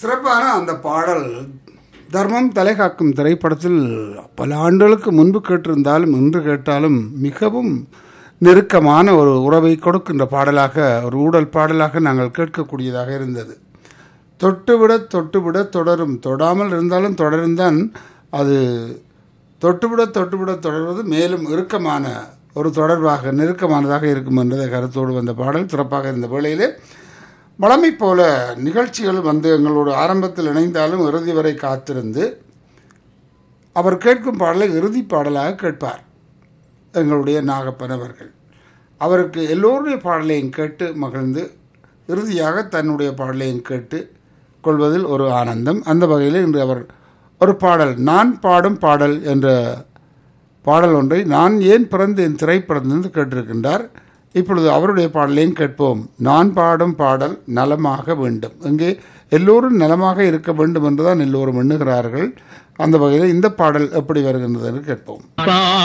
சிறப்பான அந்த பாடல் தர்மம் தலை காக்கும் திரைப்படத்தில் பல ஆண்டுகளுக்கு முன்பு கேட்டிருந்தாலும் இன்று கேட்டாலும் மிகவும் நெருக்கமான ஒரு உறவை கொடுக்கின்ற பாடலாக ஒரு ஊடல் பாடலாக நாங்கள் கேட்கக்கூடியதாக இருந்தது தொட்டுவிட தொட்டுவிட தொடரும் தொடாமல் இருந்தாலும் தொடரும் தான் அது தொட்டுவிட தொட்டுவிட தொடர்வது மேலும் இறுக்கமான ஒரு தொடர்பாக நெருக்கமானதாக இருக்கும் என்றதை கருத்தோடு வந்த பாடல் சிறப்பாக இருந்த வேளையிலே வழமை போல நிகழ்ச்சிகள் வந்து எங்களோட ஆரம்பத்தில் இணைந்தாலும் இறுதி வரை காத்திருந்து அவர் கேட்கும் பாடலை இறுதி பாடலாக கேட்பார் எங்களுடைய நாகப்பன் அவர்கள் அவருக்கு எல்லோருடைய பாடலையும் கேட்டு மகிழ்ந்து இறுதியாக தன்னுடைய பாடலையும் கேட்டு கொள்வதில் ஒரு ஆனந்தம் அந்த வகையில் இன்று அவர் ஒரு பாடல் நான் பாடும் பாடல் என்ற பாடல் ஒன்றை நான் ஏன் பிறந்தேன் திரைப்படத்திலிருந்து கேட்டிருக்கின்றார் இப்பொழுது அவருடைய பாடலையும் கேட்போம் நான் பாடும் பாடல் நலமாக வேண்டும் இங்கே எல்லோரும் நலமாக இருக்க வேண்டும் என்றுதான் எல்லோரும் எண்ணுகிறார்கள் அந்த வகையில் இந்த பாடல் எப்படி வருகின்றது என்று கேட்போம்